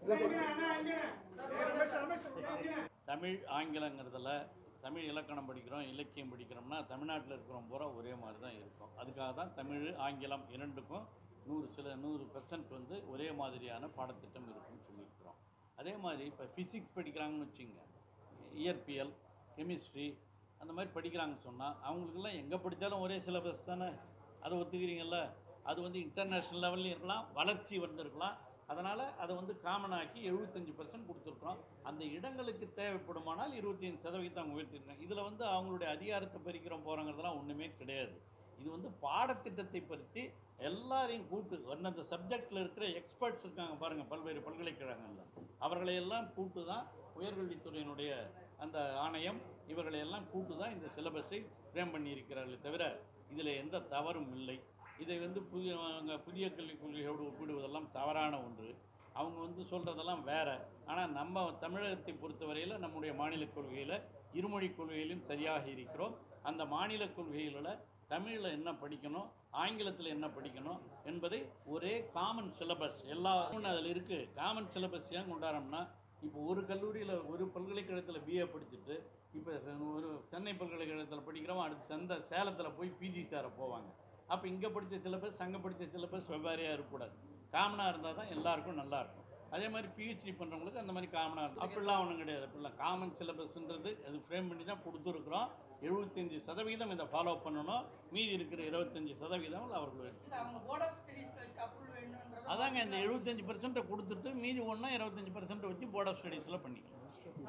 தமிழ் ஆங்கிலங்கிறதுல தமிழ் இலக்கணம் படிக்கிறோம் இலக்கியம் படிக்கிறோம்னா தமிழ்நாட்டில் இருக்கிறோம் பூரா ஒரே மாதிரி தான் இருக்கும் அதுக்காக தான் தமிழ் ஆங்கிலம் இரண்டுக்கும் நூறு சில நூறு பெர்சன்ட் வந்து ஒரே மாதிரியான பாடத்திட்டம் இருக்குன்னு சொல்லியிருக்கிறோம் அதே மாதிரி இப்போ ஃபிசிக்ஸ் படிக்கிறாங்கன்னு வச்சுங்க இயற்பியல் கெமிஸ்ட்ரி அந்த மாதிரி படிக்கிறாங்கன்னு சொன்னால் அவங்களுக்கெல்லாம் எங்கே படித்தாலும் ஒரே சிலபஸ் தானே அதை ஒத்துக்கிறீங்கல்ல அது வந்து இன்டர்நேஷ்னல் லெவல்லையும் இருக்கலாம் வளர்ச்சி வந்திருக்கலாம் அதனால் அதை வந்து காமனாக்கி எழுபத்தஞ்சி பர்சன்ட் கொடுத்துருக்குறோம் அந்த இடங்களுக்கு தேவைப்படுமானால் இருபத்தஞ்சு சதவீதம் அவங்க உயர்த்திருக்காங்க இதில் வந்து அவங்களுடைய அதிகாரத்தை பறிக்கிறோம் போகிறோங்கிறதெல்லாம் ஒன்றுமே கிடையாது இது வந்து பாடத்திட்டத்தை பற்றி எல்லாரையும் கூட்டு அந்தந்த சப்ஜெக்டில் இருக்கிற எக்ஸ்பர்ட்ஸ் இருக்காங்க பாருங்கள் பல்வேறு பல்கலைக்கழகங்களில் அவர்களையெல்லாம் கூட்டு தான் உயர்கல்வித்துறையினுடைய அந்த ஆணையம் இவர்களையெல்லாம் கூட்டு தான் இந்த சிலபஸை ஃப்ரேம் பண்ணியிருக்கிறார்களே தவிர இதில் எந்த தவறும் இல்லை இதை வந்து புதிய அவங்க புதிய கல்விக் கொள்கையோடு ஒப்பிடுவதெல்லாம் தவறான ஒன்று அவங்க வந்து சொல்கிறதெல்லாம் வேற ஆனால் நம்ம தமிழகத்தை பொறுத்தவரையில் நம்முடைய மாநில கொள்கையில் இருமொழி கொள்கையிலும் சரியாக இருக்கிறோம் அந்த மாநில கொள்கைகளில் தமிழில் என்ன படிக்கணும் ஆங்கிலத்தில் என்ன படிக்கணும் என்பதை ஒரே காமன் சிலபஸ் எல்லா அதில் இருக்குது காமன் சிலபஸ் ஏன் கொண்டாடுறோம்னா இப்போ ஒரு கல்லூரியில் ஒரு பல்கலைக்கழகத்தில் பிஏ படிச்சுட்டு இப்போ ஒரு சென்னை பல்கலைக்கழகத்தில் படிக்கிறவன் அடுத்து செந்த சேலத்தில் போய் பிஜி சேர போவாங்க அப்போ இங்கே படித்த சிலபஸ் அங்கே படித்த சிலபஸ் வெவ்வேறையாக இருக்கக்கூடாது காமனாக இருந்தால் தான் எல்லாருக்கும் நல்லா இருக்கும் அதே மாதிரி பிஹெச்டி பண்ணுறவங்களுக்கு அந்த மாதிரி காமனாக இருக்கும் அப்படிலாம் ஒன்றும் கிடையாது அப்படிலாம் காமன் சிலபஸ்ன்றது அது ஃப்ரேம் பண்ணி தான் கொடுத்துருக்குறோம் எழுபத்தஞ்சி சதவீதம் இதை ஃபாலோ பண்ணணும் மீதி இருக்கிற இருபத்தஞ்சி சதவீதம் அவர்கள் இல்ல அவங்க போர்ட் ஆஃப் ஸ்டடீஸ்ல அப்ரூவல் வேணும்ன்றது அதாங்க இந்த எழுபத்தஞ்சி பர்சன்ட்டை கொடுத்துட்டு மீதி ஒன்றா இருபத்தஞ்சி பர்சன்ட் வச்சு போர்ட் ஆஃப் ஸ்டடீஸில் பண்ணிக்கலாம்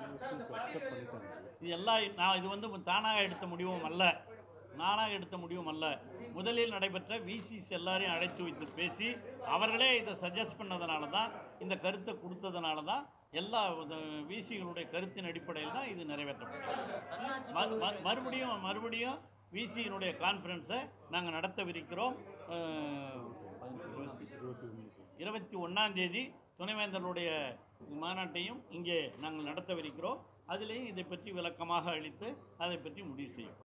இது எல்லாம் நான் இது வந்து தானாக எடுத்த முடிவும் அல்ல நானாக எடுத்த முடிவும் அல்ல முதலில் நடைபெற்ற விசிஸ் எல்லாரையும் அழைத்து வைத்து பேசி அவர்களே இதை சஜஸ்ட் பண்ணதுனால தான் இந்த கருத்தை கொடுத்ததுனால தான் எல்லா விசிகளுடைய கருத்தின் அடிப்படையில் தான் இது நிறைவேற்றப்பட்டது மறு- மறு- மறுபடியும் மறுபடியும் விசியினுடைய கான்ஃபரன்ஸை நாங்கள் நடத்தவிருக்கிறோம் அஹ், இருபத்தி ஒன்றாம் தேதி துணைவேந்தர்களுடைய மாநாட்டையும் இங்கே நாங்கள் நடத்தவிருக்கிறோம் அதிலேயும் இதை பற்றி விளக்கமாக அளித்து அதை பற்றி முடிவு செய்யும்